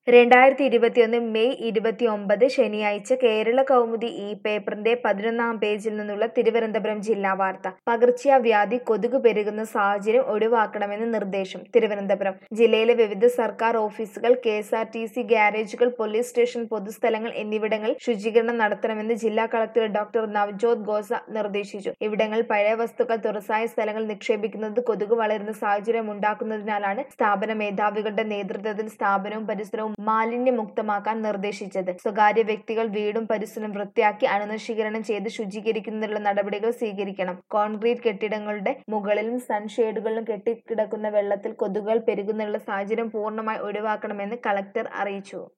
രണ്ടായിരത്തി ഇരുപത്തിയൊന്ന് മെയ് ഇരുപത്തിയൊമ്പത് ശനിയാഴ്ച കേരള കൗമുദി ഈ പേപ്പറിന്റെ പതിനൊന്നാം പേജിൽ നിന്നുള്ള തിരുവനന്തപുരം ജില്ലാ വാർത്ത പകർച്ചവ്യാധി കൊതുക് പെരുകുന്ന സാഹചര്യം ഒഴിവാക്കണമെന്ന് നിർദ്ദേശം തിരുവനന്തപുരം ജില്ലയിലെ വിവിധ സർക്കാർ ഓഫീസുകൾ K S R T C ഗ്യാരേജുകൾ പോലീസ് സ്റ്റേഷൻ പൊതുസ്ഥലങ്ങൾ എന്നിവിടങ്ങളിൽ ശുചീകരണം നടത്തണമെന്ന് ജില്ലാ കളക്ടർ ഡോക്ടർ നവ്ജോത് ഗോസ നിർദ്ദേശിച്ചു ഇവിടങ്ങളിൽ പഴയ വസ്തുക്കൾ തുറസായ സ്ഥലങ്ങൾ നിക്ഷേപിക്കുന്നത് കൊതുക് വളരുന്ന സാഹചര്യം ഉണ്ടാക്കുന്നതിനാലാണ് സ്ഥാപന മേധാവികളുടെ നേതൃത്വത്തിൽ സ്ഥാപനവും പരിസരവും മാലിന്യമുക്തമാക്കാൻ നിർദ്ദേശിച്ചത് സ്വകാര്യ വ്യക്തികൾ വീടും പരിസരവും വൃത്തിയാക്കി അണുനശീകരണം ചെയ്ത് ശുചീകരിക്കുന്നതിനുള്ള നടപടികൾ സ്വീകരിക്കണം കോൺക്രീറ്റ് കെട്ടിടങ്ങളുടെ മുകളിലും സൺഷെയ്ഡുകളിലും കെട്ടിക്കിടക്കുന്ന വെള്ളത്തിൽ കൊതുകുകൾ പെരുകുന്നതിനുള്ള സാഹചര്യം പൂർണ്ണമായി ഒഴിവാക്കണമെന്ന് കളക്ടർ അറിയിച്ചു